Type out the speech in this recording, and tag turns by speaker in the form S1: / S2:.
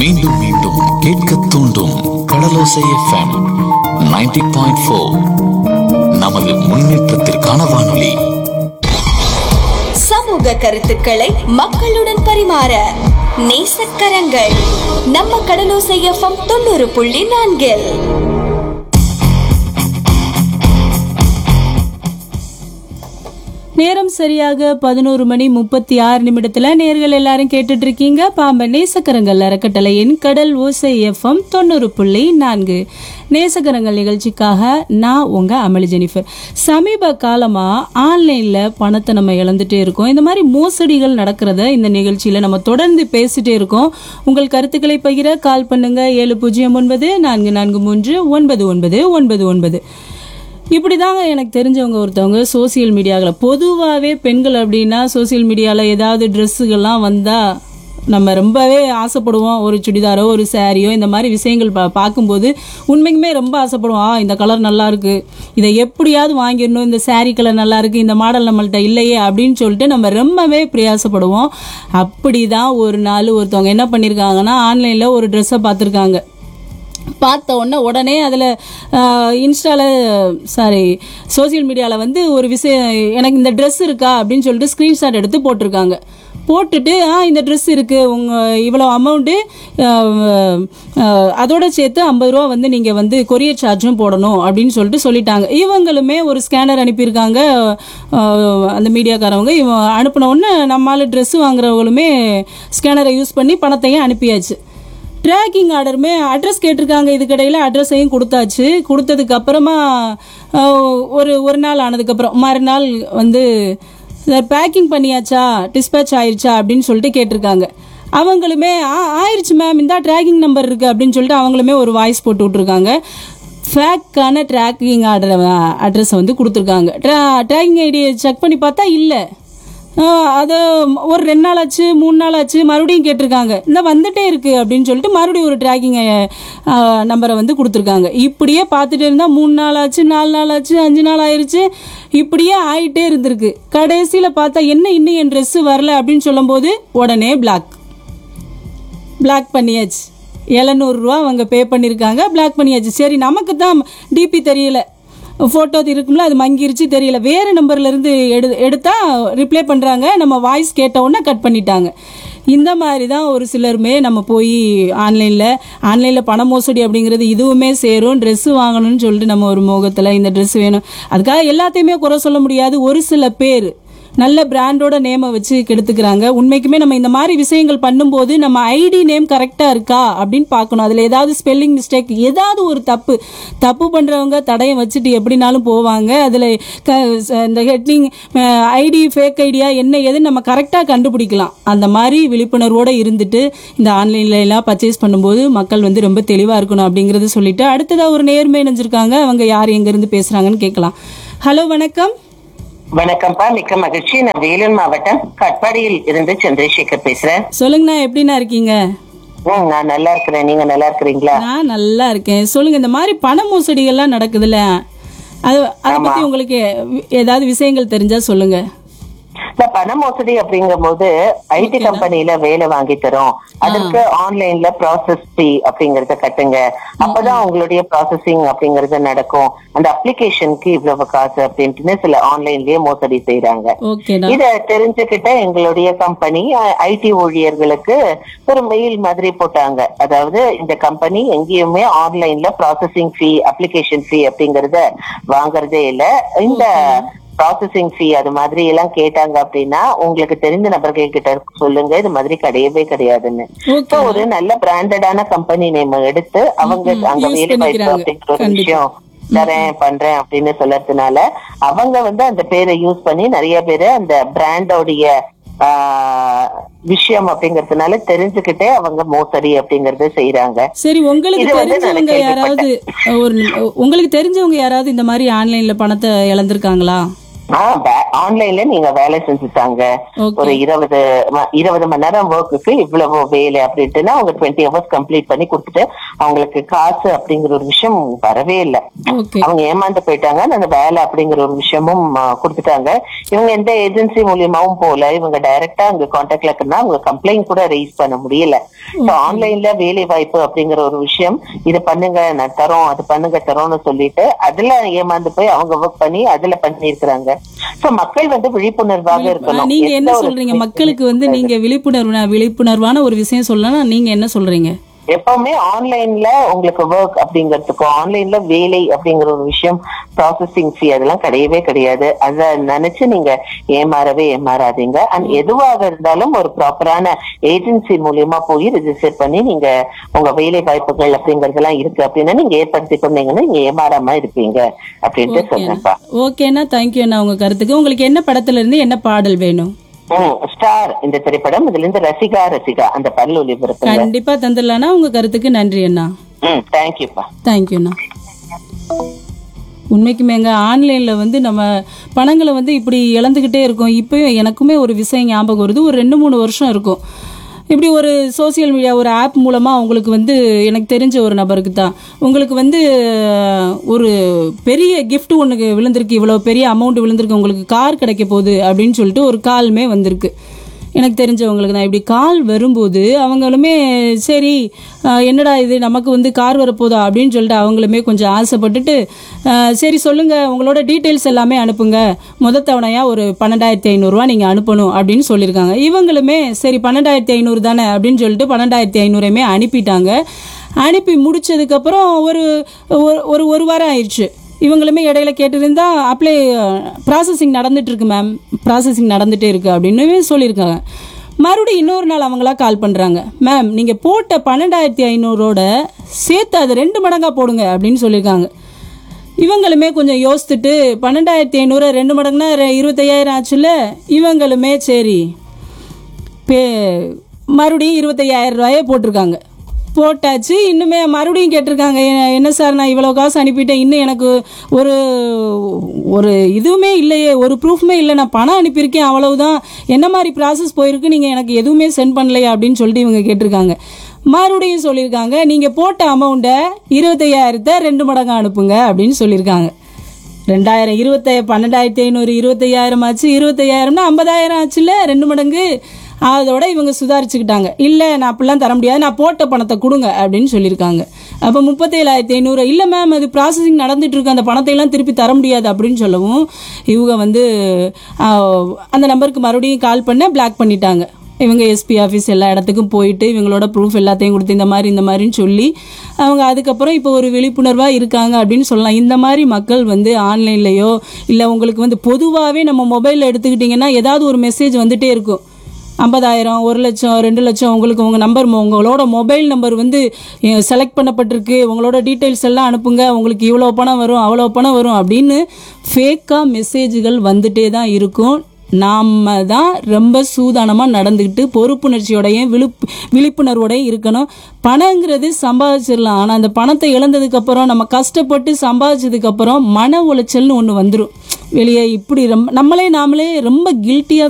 S1: மீண்டும் மீண்டும் கேட்க தூண்டும் கடலோசை எஃப்எம் 90.4 பாயிண்ட் ஃபோர் நமது முன்னேற்றத்திற்கான வானொலி
S2: சமூக கருத்துக்களை மக்களுடன் பரிமாற நேசக்கரங்கள் நம்ம கடலோசை எஃப்எம் தொண்ணூறு புள்ளி நான்கில்
S3: நேரம் சரியாக பதினோரு மணி முப்பத்தி ஆறு நிமிடத்துல நேர்கள் எல்லாரும் கேட்டுட்டு இருக்கீங்க பாம்பன் நேசக்கரங்கள் அறக்கட்டளையின் கடல் ஓசை எஃப்எம் தொண்ணூறு புள்ளி நான்கு நேசக்கரங்கள் நிகழ்ச்சிக்காக நான் உங்க அமளி ஜெனிஃபர் சமீப காலமா ஆன்லைன்ல பணத்தை நம்ம இழந்துட்டே இருக்கோம் இந்த மாதிரி மோசடிகள் நடக்கிறத இந்த நிகழ்ச்சியில நம்ம தொடர்ந்து பேசிட்டே இருக்கோம் உங்கள் கருத்துக்களை பகிர கால் பண்ணுங்க ஏழு பூஜ்ஜியம் ஒன்பது நான்கு நான்கு மூன்று ஒன்பது ஒன்பது ஒன்பது ஒன்பது இப்படிதாங்க எனக்கு தெரிஞ்சவங்க ஒருத்தவங்க சோசியல் மீடியாவில் பொதுவாகவே பெண்கள் அப்படின்னா சோசியல் மீடியாவில் ஏதாவது ட்ரெஸ்ஸுகள்லாம் வந்தால் நம்ம ரொம்பவே ஆசைப்படுவோம் ஒரு சுடிதாரோ ஒரு சாரியோ இந்த மாதிரி விஷயங்கள் பா பார்க்கும்போது உண்மைக்குமே ரொம்ப ஆசைப்படுவோம் ஆ இந்த கலர் நல்லா இருக்கு இதை எப்படியாவது வாங்கிடணும் இந்த saree கலர் நல்லா இருக்கு இந்த மாடல் நம்மள்ட்ட இல்லையே அப்படின்னு சொல்லிட்டு நம்ம ரொம்பவே பிரயாசப்படுவோம் அப்படி தான் ஒரு நாள் ஒருத்தவங்க என்ன பண்ணியிருக்காங்கன்னா ஆன்லைனில் ஒரு ட்ரெஸ்ஸை பார்த்துருக்காங்க பார்த்த உடனே உடனே அதில் இன்ஸ்டாவில் சாரி சோஷியல் மீடியாவில் வந்து ஒரு விஷயம் எனக்கு இந்த ட்ரெஸ் இருக்கா அப்படின்னு சொல்லிட்டு ஸ்க்ரீன்ஷாட் எடுத்து போட்டிருக்காங்க போட்டுட்டு ஆ இந்த ட்ரெஸ் இருக்குது உங்கள் இவ்வளோ அமௌண்ட்டு அதோட சேர்த்து ஐம்பது ரூபா வந்து நீங்கள் வந்து கொரியர் சார்ஜும் போடணும் அப்படின்னு சொல்லிட்டு சொல்லிட்டாங்க இவங்களுமே ஒரு ஸ்கேனர் அனுப்பியிருக்காங்க அஹ், அந்த மீடியாக்காரவங்க இவன் அனுப்பின உடனே நம்மளால ட்ரெஸ் வாங்குறவங்களுமே ஸ்கேனரை யூஸ் பண்ணி பணத்தையும் அனுப்பியாச்சு ட்ராக்கிங் ஆர்டருமே அட்ரஸ் கேட்டிருக்காங்க இதுக்கிடையில் அட்ரஸையும் கொடுத்தாச்சு கொடுத்ததுக்கு அப்புறமா அஹ், ஒரு ஒரு நாள் ஆனதுக்கப்புறம் மறுநாள் வந்து பேக்கிங் பண்ணியாச்சா டிஸ்பேச் ஆயிருச்சா அப்படின்னு சொல்லிட்டு கேட்டிருக்காங்க அவங்களுமே ஆ ஆயிருச்சு மேம் இந்த ட்ராக்கிங் நம்பர் இருக்குது அப்படின்னு சொல்லிட்டு அவங்களுமே ஒரு வாய்ஸ் போட்டு விட்ருக்காங்க ஃபேக்கான ட்ராக்கிங் ஆர்டர் அட்ரஸை வந்து கொடுத்துருக்காங்க ட்ரா ட்ராக்கிங் ஐடியை செக் பண்ணி பார்த்தா இல்லை அது ஒரு ரெண்டு நாள் ஆச்சு மூணு நாள் ஆச்சு மறுபடியும் கேட்டிருக்காங்க இந்த வந்துட்டே இருக்கு அப்படின்னு சொல்லிட்டு மறுபடியும் ஒரு ட்ராக்கிங் நம்பரை வந்து கொடுத்துருக்காங்க இப்படியே பார்த்துட்டு இருந்தால் மூணு நாள் ஆச்சு நாலு நாள் ஆச்சு அஞ்சு நாள் ஆயிருச்சு இப்படியே ஆயிட்டே இருந்திருக்கு கடைசியில் பார்த்தா என்ன இன்னும் என் ட்ரெஸ்ஸு வரல அப்படின்னு சொல்லும்போது உடனே பிளாக் பிளாக் பண்ணியாச்சு எழுநூறுரூவா அவங்க பே பண்ணியிருக்காங்க பிளாக் பண்ணியாச்சு சரி நமக்கு தான் டிபி தெரியல ஃபோட்டோ இருக்கும்ல அது மங்கிருச்சு தெரியல வேறு நம்பர்லேருந்து எடு எடுத்தா ரிப்ளை பண்ணுறாங்க நம்ம வாய்ஸ் கேட்ட உடனே கட் பண்ணிட்டாங்க இந்த மாதிரி தான் ஒரு சிலருமே நம்ம போய் ஆன்லைனில் ஆன்லைனில் பண மோசடி அப்படிங்கிறது இதுவுமே சேரும் ட்ரெஸ்ஸு வாங்கணும்னு சொல்லிட்டு நம்ம ஒரு மோகத்தில் இந்த ட்ரெஸ் வேணும் அதுக்காக எல்லாத்தையுமே குறை சொல்ல முடியாது ஒரு சில பேர் நல்ல பிராண்டோட நேமை வச்சு கெடுத்துக்கிறாங்க உண்மைக்குமே நம்ம இந்த மாதிரி விஷயங்கள் பண்ணும்போது நம்ம ஐடி நேம் கரெக்டாக இருக்கா அப்படின்னு பார்க்கணும் அதில் ஏதாவது ஸ்பெல்லிங் மிஸ்டேக் ஏதாவது ஒரு தப்பு தப்பு பண்ணுறவங்க தடயம் வச்சுட்டு எப்படினாலும் போவாங்க அதில் க ச- இந்த ஹெட்டிங் ஐடி ஃபேக் ஐடியா என்ன ஏதுன்னு நம்ம கரெக்டாக கண்டுபிடிக்கலாம் அந்த மாதிரி விழிப்புணர்வோடு இருந்துட்டு இந்த ஆன்லைன்ல எல்லாம் பர்ச்சேஸ் பண்ணும்போது மக்கள் வந்து ரொம்ப தெளிவாக இருக்கணும் அப்படிங்கிறது சொல்லிட்டு அடுத்ததாக ஒரு நேர்மை இணைஞ்சிருக்காங்க அவங்க யார் எங்கேருந்து பேசுகிறாங்கன்னு கேட்கலாம் ஹலோ வணக்கம்
S4: வணக்கம்ப்பா மிக்க மகிழ்ச்சி நான் வேலூர் மாவட்டம் கட்பாடியில் இருந்து சந்திரசேகர் பேசுறேன்
S3: சொல்லுங்கண்ணா எப்படிண்ணா இருக்கீங்க
S4: ம், நான் நல்லா இருக்கிறேன் நீங்க நல்லா இருக்கிறீங்களா
S3: நான் நல்லா இருக்கேன் சொல்லுங்க இந்த மாதிரி பண மோசடிகள்லாம் நடக்குதுல்ல அது அதை பத்தி உங்களுக்கு ஏதாவது விஷயங்கள் தெரிஞ்சா சொல்லுங்க
S4: இந்த பண மோசடி அப்படிங்கும் போது ஐடி கம்பெனில வேலை வாங்கி தரோம் அதற்கு ஆன்லைன்ல ப்ராசஸ் ஃபீ அப்படிங்கறத கட்டுங்க அப்பதான் உங்களுடைய ப்ராசஸிங் அப்படிங்கறது நடக்கும் அந்த அப்ளிகேஷனுக்கு இவ்வளவு காசு அப்படின்ட்டு சில ஆன்லைன்லயே மோசடி செய்யறாங்க
S3: ஓகேண்ணா
S4: இத தெரிஞ்சுக்கிட்ட எங்களுடைய கம்பெனி ஐடி ஊழியர்களுக்கு ஒரு மெயில் மாதிரி போட்டாங்க அதாவது இந்த கம்பெனி எங்கேயுமே ஆன்லைன்ல ப்ராசஸிங் ஃபீ அப்ளிகேஷன் ஃபீ அப்படிங்கறத வாங்குறதே இல்ல இந்த ப்ராசஸிங் ஃபீ அது மாதிரி எல்லாம் கேட்டாங்க அப்படின்னா உங்களுக்கு தெரிந்த நபர்கள் கிட்ட சொல்லுங்க இது மாதிரி கிடையவே கிடையாதுன்னு
S3: ஓகே
S4: So, ஒரு நல்ல பிராண்டடான கம்பெனி நேம் எடுத்து அவங்க அங்க
S3: use
S4: வேலை வாய்ப்பு
S3: பண்ணிக்கிறாங்க.
S4: அப்படிங்கிற ஒரு
S3: கண்டிப்பா.
S4: விஷயம் தரேன் பண்றேன் அப்படின்னு சொல்லறதுனால அவங்க வந்து அந்த பேரை யூஸ் பண்ணி நிறைய பேரு அந்த பிராண்டோடைய விஷயம் அப்படிங்கறதுனால தெரிஞ்சுக்கிட்டே அவங்க மோசடி அப்படிங்கறத செய்யறாங்க
S3: சரி உங்களுக்கு
S4: இது வந்து நான்
S3: தெரிஞ்சவங்க யாராவது ஒரு உங்களுக்கு தெரிஞ்சவங்க யாராவது இந்த மாதிரி ஆன்லைன்ல பணத்தை இழந்திருக்காங்களா
S4: ஆன்லைன்ல நீங்க வேலை செஞ்சுட்டாங்க
S3: Okay.
S4: ஒரு இருபது ம- இருபது மணி நேரம் ஒர்க்குக்கு இவ்வளவு வேலை அப்படின்ட்டுனா அவங்க டுவெண்ட்டி ஹவர்ஸ் கம்ப்ளீட் பண்ணி கொடுத்துட்டு அவங்களுக்கு காசு அப்படிங்கிற ஒரு விஷயம் வரவே இல்லை
S3: ஓகே
S4: அவங்க ஏமாந்து போயிட்டாங்க அந்த வேலை அப்படிங்கிற ஒரு விஷயமும் ஆ, கொடுத்துட்டாங்க இவங்க எந்த ஏஜென்சி மூலியமாவும் போல இவங்க டைரக்டா அங்க கான்டாக்ட்ல இருக்குன்னா அவங்க கம்ப்ளைண்ட் கூட ரைஸ் பண்ண முடியல சோ ஆன்லைன்ல வேலை வாய்ப்பு அப்படிங்கிற ஒரு விஷயம் இது பண்ணுங்க நான் தரோம் அது பண்ணுங்க தரோம்னு சொல்லிட்டு அதுல ஏமாந்து போய் அவங்க ஒர்க் பண்ணி அதுல பண்ணிருக்கிறாங்க சோ மக்கள் வந்து விழிப்புணர்வாக இருக்கணும்
S3: நீங்க என்ன
S4: எந்த ஒரு
S3: சொல்றீங்க மக்களுக்கு வந்து நீங்க விழிப்புணர்வு விழிப்புணர்வான ஒரு விஷயம் சொல்லலாம் நீங்க என்ன சொல்றீங்க
S4: எப்பவுமே ஆன்லைன்ல உங்களுக்கு ஒர்க் அப்படிங்கிறதுக்கும் ஆன்லைன்ல வேலை அப்படிங்கிற ஒரு விஷயம் ப்ராசஸிங் ஃபீ அதெல்லாம் கிடையவே கிடையாது அத நினைச்சு நீங்க ஏமாறவே ஏமாறாதீங்க அண்ட் எதுவாக இருந்தாலும் ஒரு ப்ராப்பரான ஏஜென்சி மூலியமா போய் ரிஜிஸ்டர் பண்ணி நீங்க உங்க வேலை வாய்ப்புகள் அப்படிங்கறதெல்லாம் இருக்கு அப்படின்னா நீங்க ஏற்படுத்தி கொண்டீங்கன்னா நீங்க ஏமாறாம இருப்பீங்க அப்படின்ட்டு சொல்றேன்ப்பா
S3: ஓகேண்ணா தேங்க்யூ அண்ணா உங்க கருத்துக்கு உங்களுக்கு என்ன படத்துல இருந்து என்ன பாடல் வேணும்
S4: ம் ஸ்டார் இந்த திரைப்படம் இதுல இருந்து ரசிகா ரசிகா அந்த பல்லு ஒளிபரப்புங்க
S3: கண்டிப்பா தந்துடலாம்னா உங்க கருத்துக்கு நன்றி அண்ணா
S4: ம் தேங்க்யூப்பா
S3: தேங்க்யூண்ணா உண்மைக்குமேங்க ஆன்லைனில் வந்து நம்ம பணங்களை வந்து இப்படி இழந்துக்கிட்டே இருக்கோம் இப்போயும் எனக்குமே ஒரு விஷயம் ஞாபகம் வருது ஒரு ரெண்டு மூணு வருஷம் இருக்கும் இப்படி ஒரு சோஷியல் மீடியா ஒரு ஆப் மூலமாக உங்களுக்கு வந்து எனக்கு தெரிஞ்ச ஒரு நபருக்கு தான் உங்களுக்கு வந்து ஒரு பெரிய gift ஒன்று விழுந்திருக்கு இவ்வளோ பெரிய அமௌண்ட் விழுந்திருக்கு உங்களுக்கு கார் கிடைக்க போகுது அப்படின்னு சொல்லிட்டு ஒரு கால்மே வந்திருக்கு எனக்கு தெரிஞ்சவங்களுக்கு தான் இப்படி கால் வரும்போது அவங்களுமே சரி ஆஹ், என்னடா இது நமக்கு வந்து கார் வரப்போதா அப்படின்னு சொல்லிட்டு அவங்களுமே கொஞ்சம் ஆசைப்பட்டுட்டு ஆஹ், சரி சொல்லுங்க உங்களோட டீட்டெயில்ஸ் எல்லாமே அனுப்புங்க முத தவணையா ஒரு பன்னெண்டாயிரத்தி ஐநூறுரூவா நீங்கள் அனுப்பணும் அப்படின்னு சொல்லியிருக்காங்க இவங்களுமே சரி பன்னெண்டாயிரத்தி ஐநூறு தானே அப்படின்னு சொல்லிட்டு பன்னெண்டாயிரத்தி ஐநூறையுமே அனுப்பிட்டாங்க அனுப்பி முடிச்சதுக்கப்புறம் ஒரு ஒரு- ஒரு ஒரு வாரம் ஆயிடுச்சு இவங்களுமே இடையில கேட்டிருந்தா அப்ளை ப்ராசஸிங் நடந்துட்டு இருக்கு மேம் ப்ராசஸிங் நடந்துட்டே இருக்கு அப்படின்னு சொல்லியிருக்காங்க மறுபடியும் இன்னொரு நாள் அவங்களா கால் பண்ணுறாங்க மேம் நீங்கள் போட்ட பன்னெண்டாயிரத்தி ஐநூறோட சேர்த்து அது ரெண்டு மடங்கா போடுங்க அப்படின்னு சொல்லியிருக்காங்க இவங்களுமே கொஞ்சம் யோசித்துட்டு பன்னெண்டாயிரத்தி ஐநூறு ரெண்டு மடங்குனா ரெ- இருபத்தையாயிரம் ஆச்சுல்ல இவங்களுமே சரி பே மறுபடியும் இருபத்தையாயிரம் ரூபாயே போட்டிருக்காங்க போட்டாச்சு இன்னுமே மறுபடியும் கேட்டிருக்காங்க "எ- என்ன சார் நான் இவ்வளோ காசு அனுப்பிட்டேன் இன்னும் எனக்கு ஒரு ஒரு இதுவுமே இல்லையே ஒரு ப்ரூஃப்மே இல்லை நான் பணம் அனுப்பியிருக்கேன் அவ்வளவுதான் என்ன மாதிரி ப்ராசஸ் போயிருக்கு நீங்கள் எனக்கு எதுவுமே சென்ட் பண்ணலையா அப்படின்னு சொல்லிட்டு இவங்க கேட்டிருக்காங்க மறுபடியும் சொல்லியிருக்காங்க நீங்கள் போட்ட அமௌண்ட்டை இருபத்தையாயிரத்தை ரெண்டு மடங்கு அனுப்புங்க அப்படின்னு சொல்லியிருக்காங்க ரெண்டாயிரம் இருபத்த பன்னெண்டாயிரத்தி ஐநூறு இருபத்தையாயிரம் ஆச்சு இருபத்தையாயிரம்னா ஐம்பதாயிரம் ஆச்சுல்ல ரெண்டு மடங்கு அதோட இவங்க சுதாரிச்சுக்கிட்டாங்க இல்லை நான் அப்படிலாம் தர முடியாது நான் போட்ட பணத்தை கொடுங்க அப்படின்னு சொல்லியிருக்காங்க அப்போ முப்பத்தேழாயிரத்தி ஐநூறு இல்லை மேம் அது ப்ராசஸிங் நடந்துட்டு இருக்கு அந்த பணத்தை எல்லாம் திருப்பி தர முடியாது அப்படின்னு சொல்லவும் இவங்க வந்து ஆஹ், அந்த நம்பருக்கு மறுபடியும் கால் பண்ண பிளாக் பண்ணிட்டாங்க இவங்க எஸ்பி ஆஃபீஸ் எல்லா இடத்துக்கும் போயிட்டு இவங்களோட ப்ரூஃப் எல்லாத்தையும் கொடுத்து இந்த மாதிரி இந்த மாதிரின்னு சொல்லி அவங்க அதுக்கப்புறம் இப்போ ஒரு விழிப்புணர்வாக இருக்காங்க அப்படின்னு சொல்லலாம் இந்த மாதிரி மக்கள் வந்து ஆன்லைன்லேயோ இல்லை உங்களுக்கு வந்து பொதுவாகவே நம்ம மொபைலில் எடுத்துக்கிட்டிங்கன்னா ஏதாவது ஒரு மெசேஜ் வந்துட்டே இருக்கும் ஐம்பதாயிரம் ஒரு லட்சம் ரெண்டு லட்சம் உங்களுக்கு உங்கள் நம்பர் உங்களோட மொபைல் நம்பர் வந்து செலக்ட் பண்ணப்பட்டிருக்கு உங்களோட டீட்டெயில்ஸ் எல்லாம் அனுப்புங்க உங்களுக்கு இவ்வளோ பணம் வரும் அவ்வளோ பணம் வரும் அப்படின்னு ஃபேக்காக மெசேஜ்கள் வந்துட்டே தான் இருக்கும் நாம தான் ரொம்ப சூதானமாக நடந்துக்கிட்டு பொறுப்புணர்ச்சியோடையும் விழிப்பு விழிப்புணர்வோடையும் இருக்கணும் பணங்கிறது சம்பாதிச்சிடலாம் ஆனால் அந்த பணத்தை இழந்ததுக்கப்புறம் நம்ம கஷ்டப்பட்டு சம்பாதிச்சதுக்கப்புறம் மன உளைச்சல்னு ஒன்று வந்துடும் வெளியே இப்படி ரொம்ப நம்மளே நாமளே ரொம்ப கில்ட்டியாக